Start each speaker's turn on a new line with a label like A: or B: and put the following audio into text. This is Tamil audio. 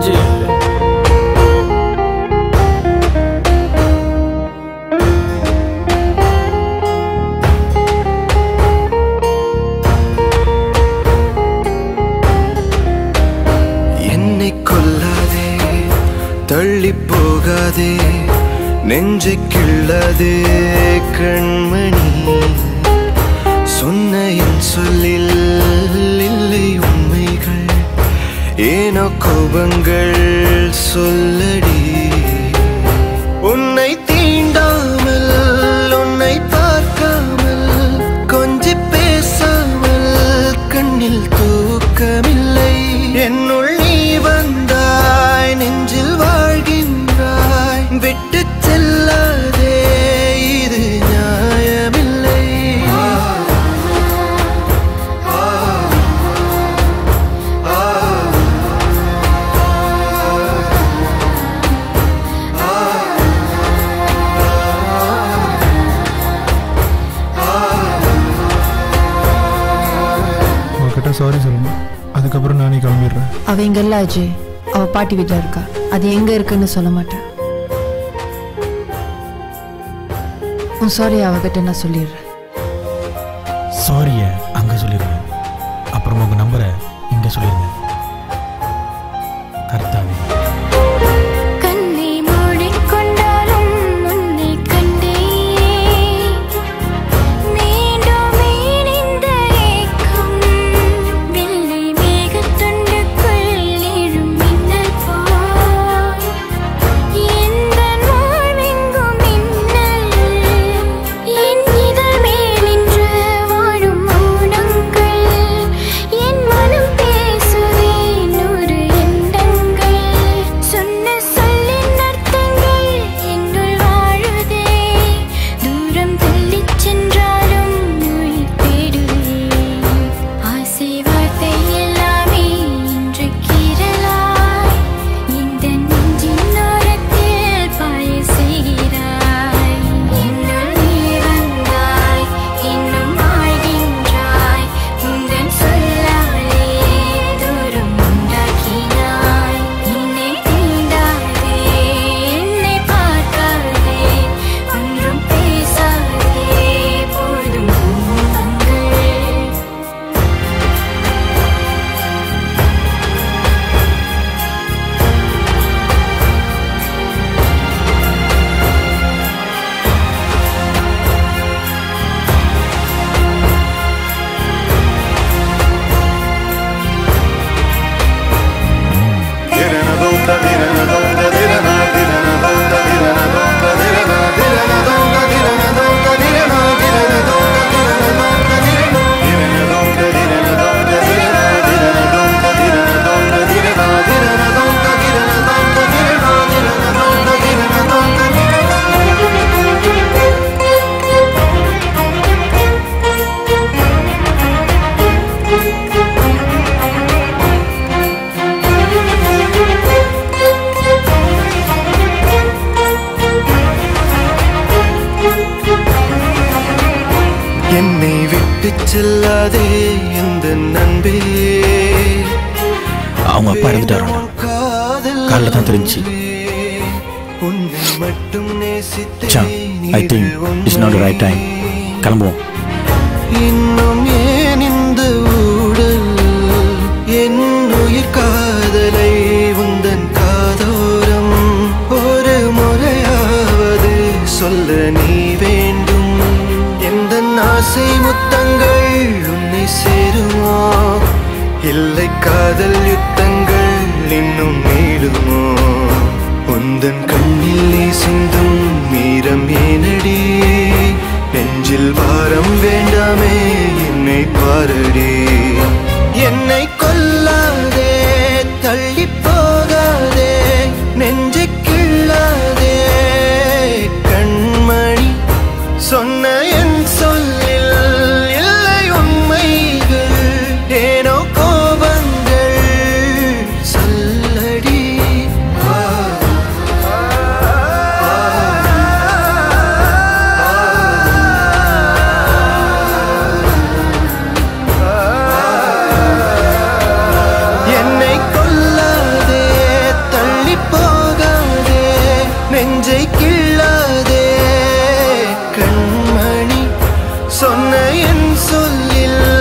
A: என்னாச்சு
B: என்னை கொல்லாதே தள்ளி போகாதே நெஞ்சை கிள்ளாதே கண்மணி சொன்ன என் சொல்லில் இல்லை உண்மைகள் ஏனோ கோபங்கள் சொல்லடி உன்னை தீண்டாமல் உன்னை பார்க்காமல் கொஞ்சி பேசாமல் கண்ணில் தூக்கமில்லை என்னுள் நீ வந்தாய் நெஞ்சில் வாழ்கின்றாய் விட்டு செல்லாதே இது நியாயமில்லை
C: உங்ககிட்ட சாரி சொல்லணும் அதுக்கப்புறம் நானே கிளம்பிடுறேன்
D: அவ இங்க இல்ல அஜய் அவ பாட்டி வீட்ல இருக்கா அது எங்க இருக்குன்னு சொல்ல மாட்டேன் உன் சாரி அவகிட்ட நான் சொல்லிடுறேன்
C: சாரியை அங்கே சொல்லிடுங்க அப்புறம் உங்கள் நம்பரை இங்கே சொல்லிடுங்க கர்த்தாவே
E: கண்ணை மூடிக்கொண்டாலும் உன்னை கண்டேன் மீண்டும் இந்த ஏக்கம் வெள்ளை மேகத்துண்டுக்குள் எழும் மின்னல் போல் எந்த வாழ்வெங்கும் மின்னல் என் இதழ் மேல் நின்று வாழும் மௌனங்கள் என் மனம் பேசுதே நூறு எண்ணங்கள் சொன்ன சொல்லின் அர்த்தங்கள் என்னுள் வாழுதே தூரம் தள்ளிச் சென்றாலும் உயிர் தேடுவேன் ஆசை வார்த்தை எல்லாமே இன்று கீறலாய் இந்த நெஞ்சின் ஓரத்தில் பாய செய்கிறாய் என்னுள் நீ வந்தாய் இன்னும் வாழ்கின்றாய் உந்தன் சொல்லாலே தூரம் உண்டாக்கினாய் என்னை தீண்டாதே என்னை பார்க்காதே ஒன்றும் பேசாதே போதும் துன்பங்கள்
B: என்னை விட்டு செல்லாதே இந்த நண்பே
A: அவங்க அப்பா இறந்துட்டாரு காலைல தான் தெரிஞ்சுச்சு.
B: உன்னை மட்டும்
A: ச்சா, I think it's not the right time. கிளம்புவோம்
B: இன்னும் ஏன் இந்த ஊடல் என் உயிர் காதலை உந்தன் காதோரம் ஒரு முறையாவது சொல்ல நீ வேண்டும் எந்த ஆசை முத்தங்கள் உன்னை சேருமோ இல்லை காதல் யுத்தங்கள் இன்னும் நீளுமோ உந்தன் கண்ணில் நீ சிந்தும் மீரம் ஏனடி நெஞ்சில் பாரம் வேண்டாமே என்னை பாரடி என்னை கொல்லாதே தள்ளி போகாதே நெஞ்சை கிள்ளாதே கண்மணி சொன்ன என் சொல்லில் இல்லை உண்மைகள் ஏனோ கோபங்கள் சொல்லடி ஆ சொன்ன என் சொல்லில்